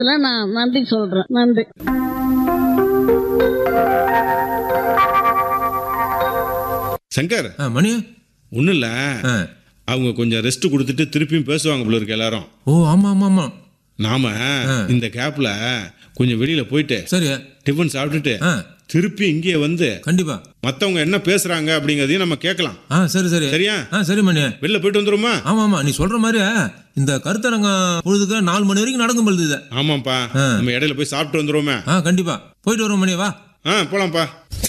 இதுல நான் நன்றி சொல்றேன் நன்றி சங்கர் ஆ, மணி ஒன்றும் இல்லை ஆ. அவங்க கொஞ்சம் ரெஸ்ட் கொடுத்துட்டு திருப்பியும் பேசுவாங்க போல இருக்கு எல்லாரும் ஓ ஆமா ஆமா ஆமா நாம இந்த கேப்ல கொஞ்சம் வெளியில போயிட்டு சரி டிஃபன் சாப்பிட்டுட்டு ஆ திருப்பி இங்கே வந்து கண்டிப்பா மத்தவங்க என்ன பேசுறாங்க அப்படிங்கறதையும் நம்ம கேட்கலாம் ஆ சரி சரி சரியா ஆ சரி மணி வெளில போயிட்டு வந்துருமா ஆமா ஆமா நீ சொல்ற மாதிரி இந்த கருத்தரங்கம் பொழுதுக்கு நாலு மணி வரைக்கும் நடக்கும் பொழுது இது ஆமாப்பா நம்ம இடையில போய் சாப்பிட்டு வந்துருவோமே ஆ கண்டிப்பா போயிட்டு வரோம் மணி வா ஆ போலாம்ப்பா